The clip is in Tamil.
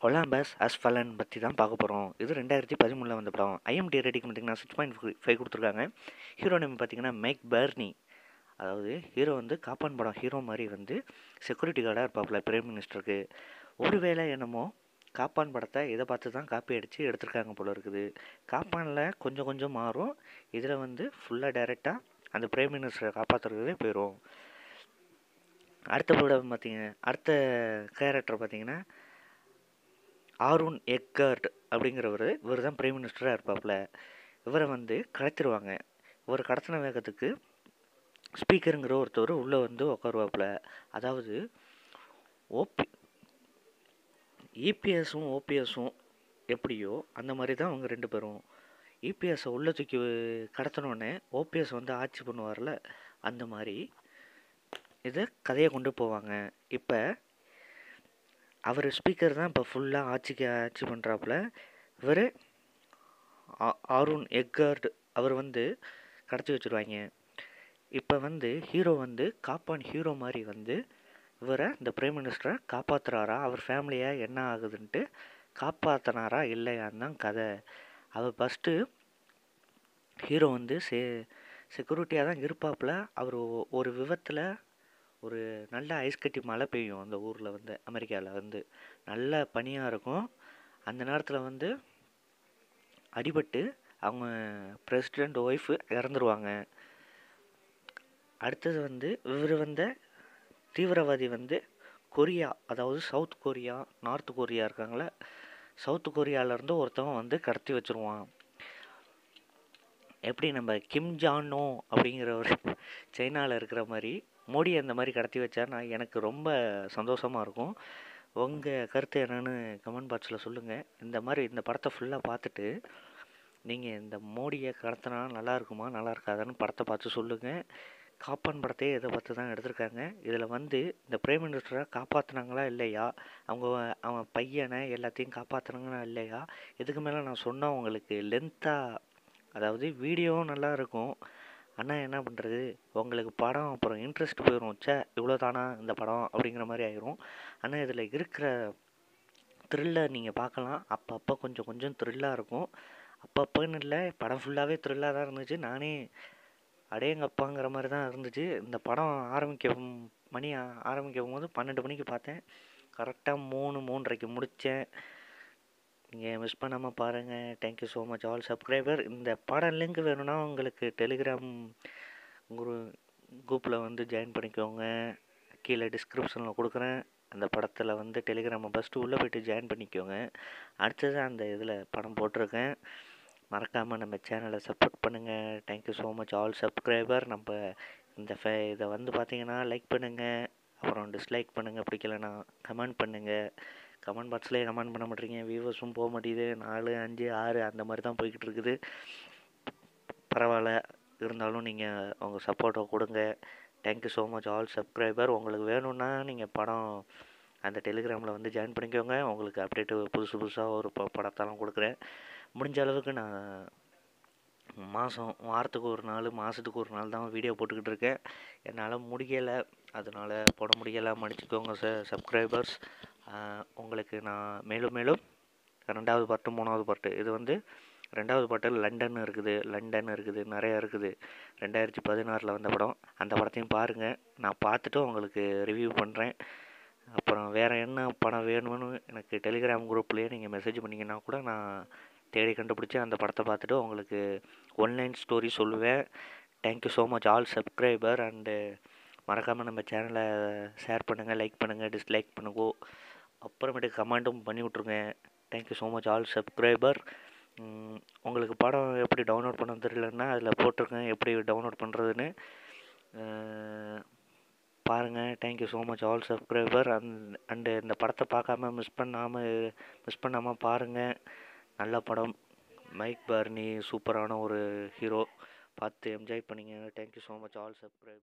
ஒலாம்பஸ் அஸ்ஃபலன் பற்றி தான் பார்க்க போகிறோம் இது ரெண்டாயிரத்தி பதிமூணில் வந்த படம் ஐஎம்டி ரேட்டிங் பார்த்தீங்கன்னா சிக்ஸ் பாயிண்ட் ஃபைவ் கொடுத்துருக்காங்க ஹீரோ நேம் பார்த்தீங்கன்னா மைக் பர்னி அதாவது ஹீரோ வந்து காப்பான் படம் ஹீரோ மாதிரி வந்து செக்யூரிட்டி கார்டாக இருப்பாப்புல பிரைம் மினிஸ்டருக்கு ஒருவேளை என்னமோ காப்பான் படத்தை இதை பார்த்து தான் காப்பி அடித்து எடுத்திருக்காங்க போல இருக்குது காப்பானில் கொஞ்சம் கொஞ்சம் மாறும் இதில் வந்து ஃபுல்லாக டைரெக்டாக அந்த பிரைம் மினிஸ்டரை காப்பாற்றுறதே போயிடும் அடுத்த படம் பார்த்தீங்க அடுத்த கேரக்டர் பார்த்தீங்கன்னா ஆருன் எக்கர்ட் அப்படிங்கிறவர் இவர் தான் பிரைம் மினிஸ்டராக இருப்பாப்புல இவரை வந்து கடத்திடுவாங்க இவர் கடத்தின வேகத்துக்கு ஸ்பீக்கருங்கிற ஒருத்தர் உள்ளே வந்து உட்காருவாப்புல அதாவது ஓபி இபிஎஸும் ஓபிஎஸும் எப்படியோ அந்த மாதிரி தான் அவங்க ரெண்டு பேரும் இபிஎஸை உள்ளே தூக்கி கடத்தினோடனே ஓபிஎஸ் வந்து ஆட்சி பண்ணுவார்ல அந்த மாதிரி இதை கதையை கொண்டு போவாங்க இப்போ அவர் ஸ்பீக்கர் தான் இப்போ ஃபுல்லாக ஆட்சிக்கு ஆட்சி பண்ணுறாப்புல இவர் ஆருன் எக்கார்டு அவர் வந்து கடத்தி வச்சுருவாங்க இப்போ வந்து ஹீரோ வந்து காப்பான் ஹீரோ மாதிரி வந்து இவரை இந்த பிரைம் மினிஸ்டரை காப்பாற்றுறாரா அவர் ஃபேமிலியாக என்ன ஆகுதுன்ட்டு காப்பாற்றினாரா இல்லையான்னு தான் கதை அவர் ஃபஸ்ட்டு ஹீரோ வந்து செ செக்யூரிட்டியாக தான் இருப்பாப்புல அவர் ஒரு விபத்தில் ஒரு நல்ல ஐஸ் கட்டி மழை பெய்யும் அந்த ஊரில் வந்து அமெரிக்காவில் வந்து நல்ல பனியாக இருக்கும் அந்த நேரத்தில் வந்து அடிபட்டு அவங்க பிரசிடெண்ட் ஒய்ஃபு இறந்துருவாங்க அடுத்தது வந்து இவர் வந்த தீவிரவாதி வந்து கொரியா அதாவது சவுத் கொரியா நார்த் கொரியா இருக்காங்களே சவுத் கொரியாவிலேருந்து ஒருத்தவன் வந்து கடத்தி வச்சுருவான் எப்படி நம்ம கிம் ஜானோ அப்படிங்கிற ஒரு சைனாவில் இருக்கிற மாதிரி மோடி அந்த மாதிரி கடத்தி வச்சா நான் எனக்கு ரொம்ப சந்தோஷமாக இருக்கும் உங்கள் கருத்து என்னென்னு கமெண்ட் பாக்ஸில் சொல்லுங்கள் இந்த மாதிரி இந்த படத்தை ஃபுல்லாக பார்த்துட்டு நீங்கள் இந்த மோடியை கடத்தினா நல்லா இருக்குமா நல்லா இருக்காதான்னு படத்தை பார்த்து சொல்லுங்கள் காப்பான் படத்தையே இதை பார்த்து தான் எடுத்திருக்காங்க இதில் வந்து இந்த பிரைம் மினிஸ்டரை காப்பாற்றினாங்களா இல்லையா அவங்க அவன் பையனை எல்லாத்தையும் காப்பாற்றினாங்களா இல்லையா இதுக்கு மேலே நான் சொன்னால் உங்களுக்கு லென்த்தாக அதாவது வீடியோவும் நல்லா இருக்கும் ஆனால் என்ன பண்ணுறது உங்களுக்கு படம் அப்புறம் இன்ட்ரெஸ்ட் போயிடும் சே இவ்வளோ தானா இந்த படம் அப்படிங்கிற மாதிரி ஆயிரும் ஆனால் இதில் இருக்கிற த்ரில்லர் நீங்கள் பார்க்கலாம் அப்பப்போ கொஞ்சம் கொஞ்சம் த்ரில்லாக இருக்கும் அப்பப்போன்னு இல்லை படம் ஃபுல்லாகவே த்ரில்லாக தான் இருந்துச்சு நானே அடேங்கப்பாங்கிற மாதிரி தான் இருந்துச்சு இந்த படம் ஆரம்பிக்க மணி ஆரம்பிக்கும் போது பன்னெண்டு மணிக்கு பார்த்தேன் கரெக்டாக மூணு மூன்றரைக்கு முடித்தேன் நீங்கள் மிஸ் பண்ணாமல் பாருங்கள் thank you so much all subscriber இந்த படம் லிங்க் வேணும்னா உங்களுக்கு டெலிகிராம் குரு குரூப்பில் வந்து ஜாயின் பண்ணிக்கோங்க கீழே டிஸ்கிரிப்ஷனில் கொடுக்குறேன் அந்த படத்தில் வந்து டெலிகிராமை ஃபஸ்ட்டு உள்ளே போய்ட்டு ஜாயின் பண்ணிக்கோங்க அடுத்தது அந்த இதில் படம் போட்டிருக்கேன் மறக்காமல் நம்ம சேனலை சப்போர்ட் பண்ணுங்கள் thank you so much all subscriber நம்ம இந்த ஃபே இதை வந்து பார்த்தீங்கன்னா லைக் பண்ணுங்கள் அப்புறம் டிஸ்லைக் பண்ணுங்கள் பிடிக்கலனா கமெண்ட் பண்ணுங்கள் கமெண்ட் பாக்ஸ்லேயே கமெண்ட் பண்ண மாட்டேறீங்க வியூவர்ஸும் போக மாட்டேங்குது நாலு அஞ்சு ஆறு அந்த மாதிரி தான் போய்கிட்டு இருக்குது பரவாயில்ல இருந்தாலும் நீங்கள் உங்கள் சப்போர்ட்டை கொடுங்க thank you so much all subscriber உங்களுக்கு வேணும்னா நீங்கள் படம் அந்த டெலிகிராமில் வந்து ஜாயின் பண்ணிக்கோங்க உங்களுக்கு அப்டேட்டு புதுசு புதுசாக ஒரு ப படத்தெல்லாம் கொடுக்குறேன் முடிஞ்ச அளவுக்கு நான் மாதம் வாரத்துக்கு ஒரு நாள் மாதத்துக்கு ஒரு நாள் தான் வீடியோ போட்டுக்கிட்டு இருக்கேன் என்னால் முடியலை அதனால் போட முடியலை மன்னிச்சிக்கோங்க சார் சப்ஸ்கிரைபர்ஸ் உங்களுக்கு நான் மேலும் மேலும் ரெண்டாவது பாட்டு மூணாவது பாட்டு இது வந்து ரெண்டாவது பாட்டு லண்டன் இருக்குது லண்டன் இருக்குது நிறையா இருக்குது ரெண்டாயிரத்தி பதினாறில் வந்த படம் அந்த படத்தையும் பாருங்கள் நான் பார்த்துட்டு உங்களுக்கு ரிவ்யூ பண்ணுறேன் அப்புறம் வேறு என்ன படம் வேணும்னு எனக்கு டெலிகிராம் குரூப்லேயே நீங்கள் மெசேஜ் பண்ணிங்கன்னா கூட நான் தேடி கண்டுபிடிச்சி அந்த படத்தை பார்த்துட்டு உங்களுக்கு ஒன்லைன் ஸ்டோரி சொல்லுவேன் thank you so much all subscriber and மறக்காமல் நம்ம சேனலை ஷேர் பண்ணுங்கள் லைக் பண்ணுங்கள் டிஸ்லைக் பண்ணுங்கோ அப்புறமேட்டு கமெண்ட்டும் பண்ணி விட்ருங்க thank you so much all subscriber உங்களுக்கு படம் எப்படி டவுன்லோட் பண்ண தெரியலன்னா அதில் போட்டிருக்கேன் எப்படி டவுன்லோட் பண்ணுறதுன்னு பாருங்கள் thank you so much all subscriber and and இந்த படத்தை பார்க்காம மிஸ் பண்ணாமல் மிஸ் பண்ணாமல் பாருங்கள் நல்ல படம் மைக் பர்னி சூப்பரான ஒரு ஹீரோ பார்த்து என்ஜாய் பண்ணிங்க thank you so much all subscribe